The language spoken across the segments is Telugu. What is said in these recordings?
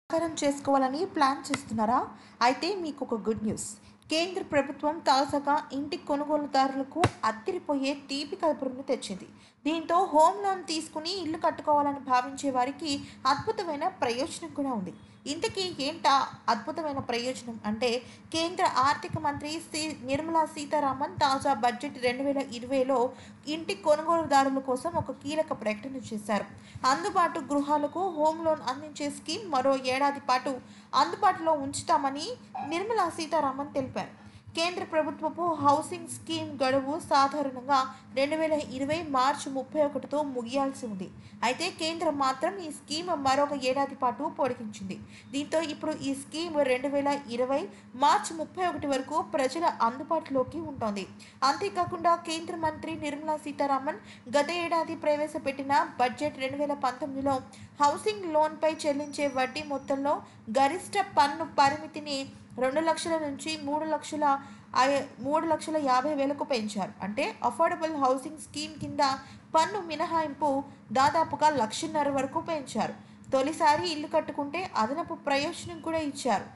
సాకారం చేసుకోవాలని ప్లాన్ చేస్తున్నారా అయితే మీకు ఒక గుడ్ న్యూస్ కేంద్ర ప్రభుత్వం తాజాగా ఇంటి కొనుగోలుదారులకు అత్తిరిపోయే తీపి కబురును తెచ్చింది దీంతో హోమ్ లోన్ తీసుకుని ఇల్లు కట్టుకోవాలని భావించే వారికి అద్భుతమైన ప్రయోజనం కూడా ఉంది ఇంతకీ ఏంటా అద్భుతమైన ప్రయోజనం అంటే కేంద్ర ఆర్థిక మంత్రి సి నిర్మలా సీతారామన్ తాజా బడ్జెట్ రెండు వేల ఇరవైలో ఇంటి కొనుగోలుదారుల కోసం ఒక కీలక ప్రకటన చేశారు అందుబాటు గృహాలకు హోమ్ లోన్ అందించే స్కీమ్ మరో ఏడాది పాటు అందుబాటులో ఉంచుతామని నిర్మలా సీతారామన్ తెలిపారు కేంద్ర ప్రభుత్వపు హౌసింగ్ స్కీమ్ గడువు సాధారణంగా రెండు వేల ఇరవై మార్చి ముప్పై ఒకటితో ముగియాల్సి ఉంది అయితే కేంద్రం మాత్రం ఈ స్కీమ్ మరొక ఏడాది పాటు పొడిగించింది దీంతో ఇప్పుడు ఈ స్కీమ్ రెండు వేల ఇరవై మార్చి ముప్పై ఒకటి వరకు ప్రజల అందుబాటులోకి ఉంటుంది అంతేకాకుండా కేంద్ర మంత్రి నిర్మలా సీతారామన్ గత ఏడాది ప్రవేశపెట్టిన బడ్జెట్ రెండు వేల పంతొమ్మిదిలో హౌసింగ్ లోన్పై చెల్లించే వడ్డీ మొత్తంలో గరిష్ట పన్ను పరిమితిని రెండు లక్షల నుంచి మూడు లక్షల ఐ- మూడు లక్షల యాభై వేలకు పెంచారు అంటే అఫోర్డబుల్ హౌసింగ్ స్కీమ్ కింద పన్ను మినహాయింపు దాదాపుగా లక్షన్నర వరకు పెంచారు తొలిసారి ఇల్లు కట్టుకుంటే అదనపు ప్రయోజనం కూడా ఇచ్చారు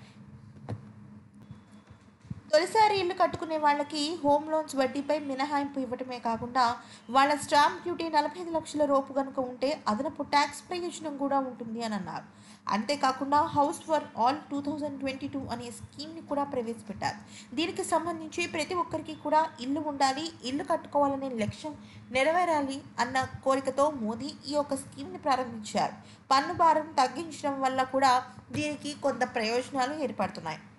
తొలిసారి ఇల్లు కట్టుకునే వాళ్ళకి హోమ్ లోన్స్ వడ్డీపై మినహాయింపు ఇవ్వటమే కాకుండా వాళ్ళ స్టాంప్ డ్యూటీ నలభై ఐదు లక్షల రూపు కనుక ఉంటే అదనపు ట్యాక్స్ ప్రయోజనం కూడా ఉంటుంది అని అన్నారు అంతేకాకుండా house for all two thousand twenty two అనే స్కీమ్ని కూడా ప్రవేశపెట్టారు దీనికి సంబంధించి ప్రతి ఒక్కరికి కూడా ఇల్లు ఉండాలి ఇల్లు కట్టుకోవాలనే లక్ష్యం నెరవేరాలి అన్న కోరికతో మోదీ ఈ యొక్క స్కీమ్ని ప్రారంభించారు పన్ను భారం తగ్గించడం వల్ల కూడా దీనికి కొంత ప్రయోజనాలు ఏర్పడుతున్నాయి